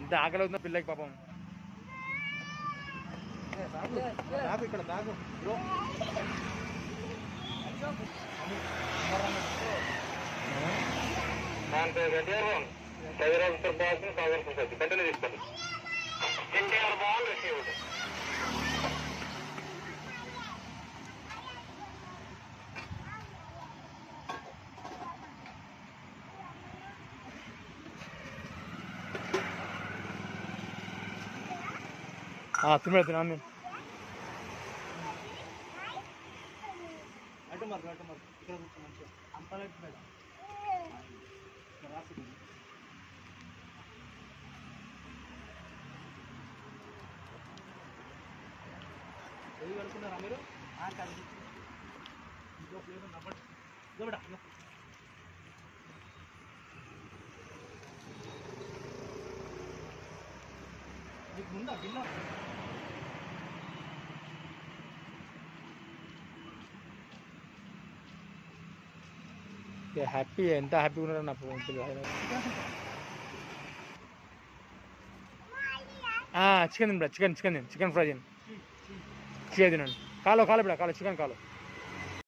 ఇంత ఆకలి అవుతున్న పిల్లకి పాపం బ్యాగు ఇక్కడ బ్యాగు బ్రో కంటిన్యూ తీసుకోండి ఎన్టీఆర్ బాల్ రిసీవ్డ్ తిమ్మడ తిన్నా నేను అటు మార్కు అటు మార్కు ఇక్కడ కూర్చో మంచిగా అంపలైట్ మీద ఇక్కడ రాసి ఏది కడుక్కున్నారా మీరు ఇంకో ఫ్లేవర్ నవ్వండి ఇవ్వడా మీకు ముందా గిన్నె హ్యాపీ ఎంత హ్యాపీగా ఉన్నారో నా పిల్లలు చికెన్ తినరా చికెన్ చికెన్ తిను చికెన్ ఫ్రై తిను చికెన్ తినండి కాలో కాలో బిడ కాలో చికెన్ కాలో